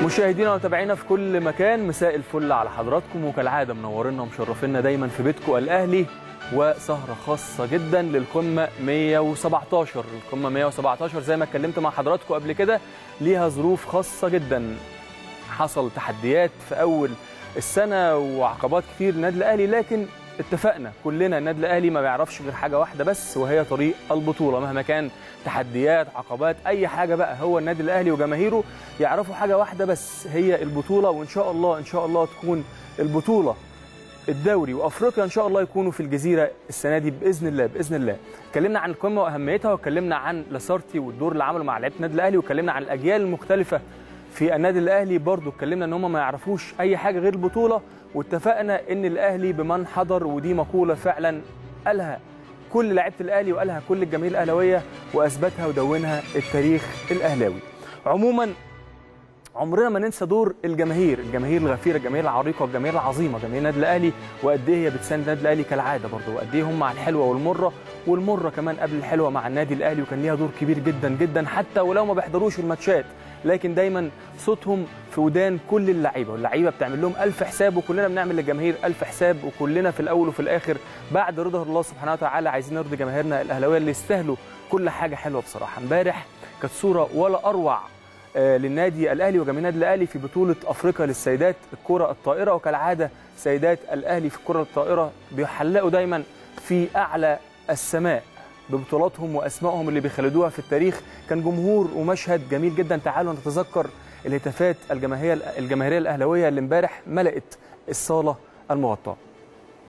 مشاهدينا ومتابعينا في كل مكان مساء الفل على حضراتكم وكالعاده منورينا ومشرفينا دايما في بيتكم الاهلي وسهره خاصه جدا للقمه 117 القمه 117 زي ما اتكلمت مع حضراتكم قبل كده ليها ظروف خاصه جدا حصل تحديات في اول السنه وعقبات كتير للنادي الاهلي لكن اتفقنا كلنا النادي الاهلي ما بيعرفش غير حاجه واحده بس وهي طريق البطوله مهما كان تحديات عقبات اي حاجه بقى هو النادي الاهلي وجماهيره يعرفوا حاجه واحده بس هي البطوله وان شاء الله ان شاء الله تكون البطوله الدوري وافريقيا ان شاء الله يكونوا في الجزيره السنه دي باذن الله باذن الله اتكلمنا عن القمه واهميتها واتكلمنا عن لاسارتي والدور اللي عمله مع لعيبه النادي الاهلي واتكلمنا عن الاجيال المختلفه في النادي الاهلي برضو اتكلمنا ان هم ما يعرفوش اي حاجه غير البطوله واتفقنا ان الاهلي بمن حضر ودي مقوله فعلا قالها كل لعيبه الاهلي وقالها كل الجماهير الاهلاويه واثبتها ودونها التاريخ الاهلاوي عموما عمرنا ما ننسى دور الجماهير الجماهير الغفيره الجماهير العريقه الجماهير العظيمه جماهير النادي الاهلي وقد ايه هي بتساند النادي الاهلي كالعاده برضه وقد ايه هم على الحلوه والمره والمره كمان قبل الحلوه مع النادي الاهلي وكان ليها دور كبير جدا جدا حتى ولو ما بيحضروش الماتشات لكن دايما صوتهم في ودان كل اللعيبه واللعيبه بتعمل لهم ألف حساب وكلنا بنعمل للجماهير ألف حساب وكلنا في الاول وفي الاخر بعد رضا الله سبحانه وتعالى عايزين نرضي جماهيرنا الاهلاويه اللي يستاهلوا كل حاجه حلوه بصراحه امبارح كانت صوره ولا اروع للنادي الاهلي وجماهير النادي الاهلي في بطوله افريقيا للسيدات الكره الطائره وكالعاده سيدات الاهلي في الكره الطائره بيحلقوا دايما في اعلى السماء ببطولاتهم واسمائهم اللي بيخلدوها في التاريخ كان جمهور ومشهد جميل جدا تعالوا نتذكر الهتافات الجماهيريه الجماهيريه الاهلاويه اللي امبارح ملأت الصاله المغطاه